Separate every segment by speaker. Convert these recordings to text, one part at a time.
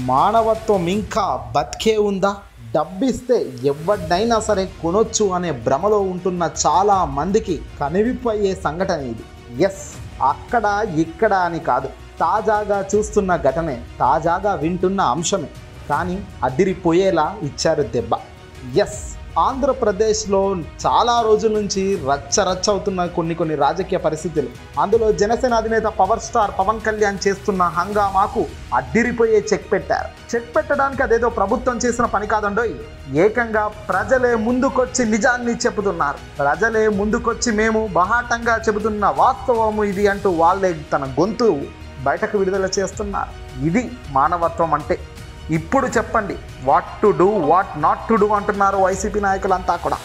Speaker 1: మానవత్వం ఇంకా బతికే ఉందా డబ్బిస్తే ఎవరినైనా సరే కొనొచ్చు అనే భ్రమలో ఉంటున్న చాలా మందికి కనివిప్పు అయ్యే సంఘటన ఇది ఎస్ అక్కడ ఇక్కడ అని కాదు తాజాగా చూస్తున్న ఘటనే తాజాగా వింటున్న అంశమే కానీ అదిరిపోయేలా ఇచ్చారు దెబ్బ ఎస్ ఆంధ్రప్రదేశ్లో చాలా రోజుల నుంచి రచ్చ రచ్చ అవుతున్న కొన్ని కొన్ని రాజకీయ పరిస్థితులు అందులో జనసేన అధినేత పవర్ స్టార్ పవన్ కళ్యాణ్ చేస్తున్న హంగామాకు అడ్డిరిపోయే చెక్ పెట్టారు చెక్ పెట్టడానికి అదేదో ప్రభుత్వం చేసిన పని కాదండోయ్ ఏకంగా ప్రజలే ముందుకొచ్చి నిజాన్ని చెబుతున్నారు ప్రజలే ముందుకొచ్చి మేము బహాటంగా చెబుతున్న వాస్తవము ఇది అంటూ వాళ్ళే తన గొంతు బయటకు విడుదల చేస్తున్నారు ఇది మానవత్వం అంటే ఇప్పుడు చెప్పండి what to do what not to do అంటున్నారు వైసీపీ నాయకులంతా కూడా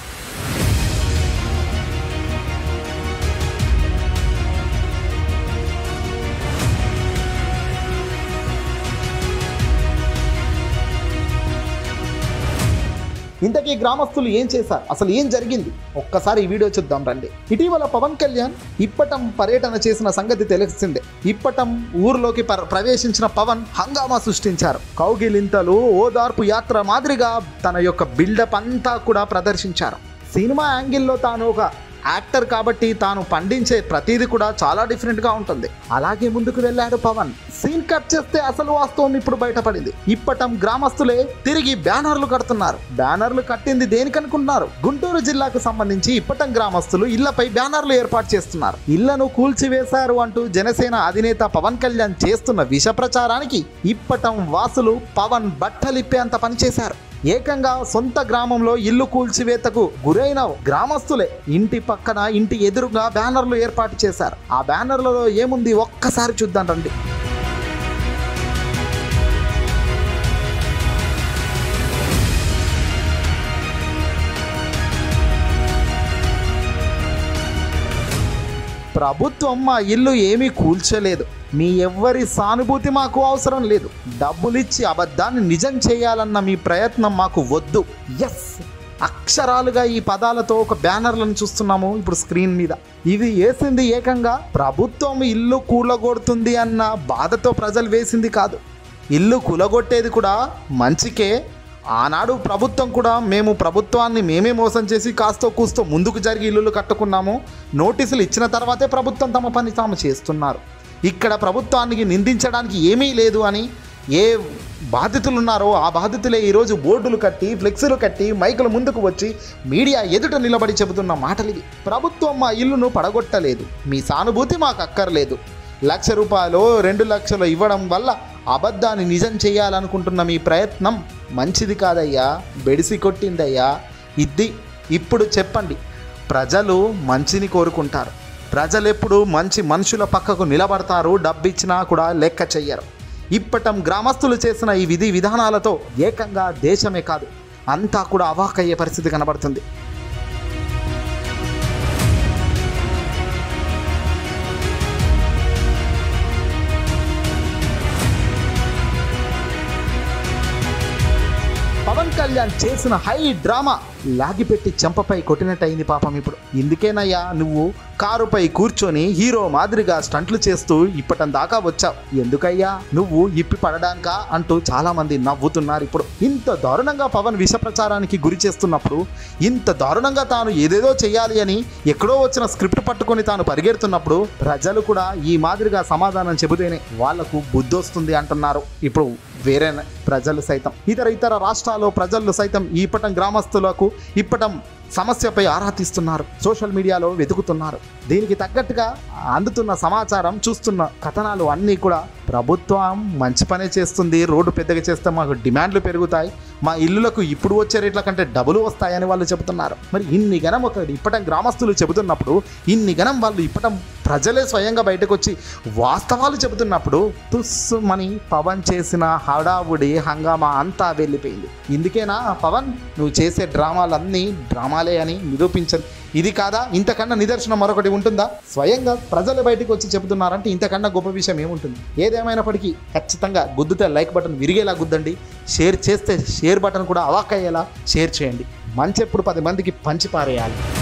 Speaker 1: ఇంతకీ గ్రామస్తులు ఏం చేశారు అసలు ఏం జరిగింది ఒక్కసారి ఈ వీడియో చూద్దాం రండి ఇటీవల పవన్ కళ్యాణ్ ఇప్పటం పర్యటన చేసిన సంగతి తెలిసిందే ఇప్పటం ఊర్లోకి ప్ర- ప్రవేశించిన పవన్ హంగామా సృష్టించారు కౌగిలింతలు ఓదార్పు యాత్ర మాదిరిగా తన యొక్క బిల్డప్ అంతా కూడా ప్రదర్శించారు సినిమా యాంగిల్లో తాను ఒక యాక్టర్ కాబట్టి తాను పండించే ప్రతిదీ కూడా చాలా డిఫరెంట్గా ఉంటుంది అలాగే ముందుకు వెళ్ళాడు పవన్ సీన్ కట్ చేస్తే అసలు వాస్తవం ఇప్పుడు బయటపడింది ఇప్పటం గ్రామస్తులే తిరిగి బ్యానర్లు కడుతున్నారు బ్యానర్లు కట్టింది దేనికనుకున్నారు గుంటూరు జిల్లాకు సంబంధించి ఇప్పటం గ్రామస్తులు ఇళ్లపై బ్యానర్లు ఏర్పాటు చేస్తున్నారు ఇళ్లను కూల్చివేశారు అంటూ జనసేన అధినేత పవన్ కళ్యాణ్ చేస్తున్న విష ప్రచారానికి ఇప్పటం వాసులు పవన్ బట్టలిప్పేంత పనిచేశారు ఏకంగా సొంత గ్రామంలో ఇల్లు కూల్చివేతకు గురైన గ్రామస్తులే ఇంటి పక్కన ఇంటి ఎదురుగా బ్యానర్లు ఏర్పాటు చేశారు ఆ బ్యానర్లలో ఏముంది ఒక్కసారి చూద్దాం రండి ప్రభుత్వం మా ఇల్లు ఏమీ కూల్చలేదు మీ ఎవ్వరి సానుభూతి మాకు అవసరం లేదు డబ్బులిచ్చి అబద్ధాన్ని నిజం చేయాలన్న మీ ప్రయత్నం మాకు వద్దు ఎస్ అక్షరాలుగా ఈ పదాలతో ఒక బ్యానర్లను చూస్తున్నాము ఇప్పుడు స్క్రీన్ మీద ఇది వేసింది ఏకంగా ప్రభుత్వం ఇల్లు కూలగొడుతుంది అన్న బాధతో ప్రజలు వేసింది కాదు ఇల్లు కూలగొట్టేది కూడా మంచికే ఆనాడు ప్రభుత్వం కూడా మేము ప్రభుత్వాన్ని మేమే మోసం చేసి కాస్తో కూస్తో ముందుకు జరిగి ఇల్లులు కట్టుకున్నాము నోటీసులు ఇచ్చిన తర్వాతే ప్రభుత్వం తమ పని తాము చేస్తున్నారు ఇక్కడ ప్రభుత్వానికి నిందించడానికి ఏమీ లేదు అని ఏ బాధితులు ఉన్నారో ఆ బాధితులే ఈరోజు బోర్డులు కట్టి ఫ్లెక్సీలు కట్టి మైకుల ముందుకు వచ్చి మీడియా ఎదుట నిలబడి చెబుతున్న మాటలు ఇవి ప్రభుత్వం మా ఇల్లును పడగొట్టలేదు మీ సానుభూతి మాకు అక్కర్లేదు లక్ష రూపాయలు రెండు లక్షలు ఇవ్వడం వల్ల అబద్ధాన్ని నిజం చేయాలనుకుంటున్న మీ ప్రయత్నం మంచిది కాదయ్యా బెడిసి కొట్టిందయ్యా ఇది ఇప్పుడు చెప్పండి ప్రజలు మంచిని కోరుకుంటారు ప్రజలు ఎప్పుడు మంచి మనుషుల పక్కకు నిలబడతారు డబ్బిచ్చినా కూడా లెక్క చెయ్యరు ఇప్పటం గ్రామస్తులు చేసిన ఈ విధి విధానాలతో ఏకంగా దేశమే కాదు అంతా కూడా అవాకయ్యే పరిస్థితి కనబడుతుంది పవన్ కళ్యాణ్ చేసిన హై డ్రామా లాగిపెట్టి చెంపపై కొట్టినట్టయింది పాపం ఇప్పుడు ఇందుకేనయ్యా నువ్వు కారుపై కూర్చొని హీరో మాదిరిగా స్టంట్లు చేస్తూ ఇప్పటం దాకా వచ్చావు ఎందుకయ్యా నువ్వు ఇప్పి పడడానికా అంటూ చాలా మంది నవ్వుతున్నారు ఇప్పుడు ఇంత దారుణంగా పవన్ విష ప్రచారానికి గురి చేస్తున్నప్పుడు ఇంత దారుణంగా తాను ఏదేదో చేయాలి అని ఎక్కడో వచ్చిన స్క్రిప్ట్ పట్టుకొని తాను పరిగెడుతున్నప్పుడు ప్రజలు కూడా ఈ మాదిరిగా సమాధానం చెబితేనే వాళ్లకు బుద్ధి వస్తుంది అంటున్నారు ఇప్పుడు వేరే ప్రజలు సైతం ఇతర ఇతర రాష్ట్రాల్లో ప్రజలు సైతం ఈ ఇప్పటం గ్రామస్తులకు ఇప్పటం సమస్యపై ఆరా తీస్తున్నారు సోషల్ మీడియాలో వెతుకుతున్నారు దీనికి తగ్గట్టుగా అందుతున్న సమాచారం చూస్తున్న కథనాలు అన్నీ కూడా ప్రభుత్వం మంచి పనే చేస్తుంది రోడ్డు పెద్దగా చేస్తే మాకు డిమాండ్లు పెరుగుతాయి మా ఇల్లులకు ఇప్పుడు వచ్చే రేట్ల కంటే డబ్బులు వస్తాయని వాళ్ళు చెబుతున్నారు మరి ఇన్ని గణం ఒక ఇప్పటం గ్రామస్తులు చెబుతున్నప్పుడు ఇన్ని గణం వాళ్ళు ఇప్పటం ప్రజలే స్వయంగా బయటకు వచ్చి వాస్తవాలు చెబుతున్నప్పుడు తుస్సుమని పవన్ చేసిన హడావుడి హంగామా అంతా వెళ్ళిపోయింది ఇందుకేనా పవన్ నువ్వు చేసే డ్రామాలన్నీ డ్రామాలే అని నిరూపించదు ఇది కాదా ఇంతకన్నా నిదర్శనం మరొకటి ఉంటుందా స్వయంగా ప్రజలు బయటకు వచ్చి చెబుతున్నారంటే ఇంతకన్నా గొప్ప విషయం ఏముంటుంది ఏదేమైనప్పటికీ ఖచ్చితంగా గుద్దుతే లైక్ బటన్ విరిగేలా గుద్దండి షేర్ చేస్తే షేర్ బటన్ కూడా అవాక్ అయ్యేలా షేర్ చేయండి మంచి ఎప్పుడు పది మందికి పంచి పారేయాలి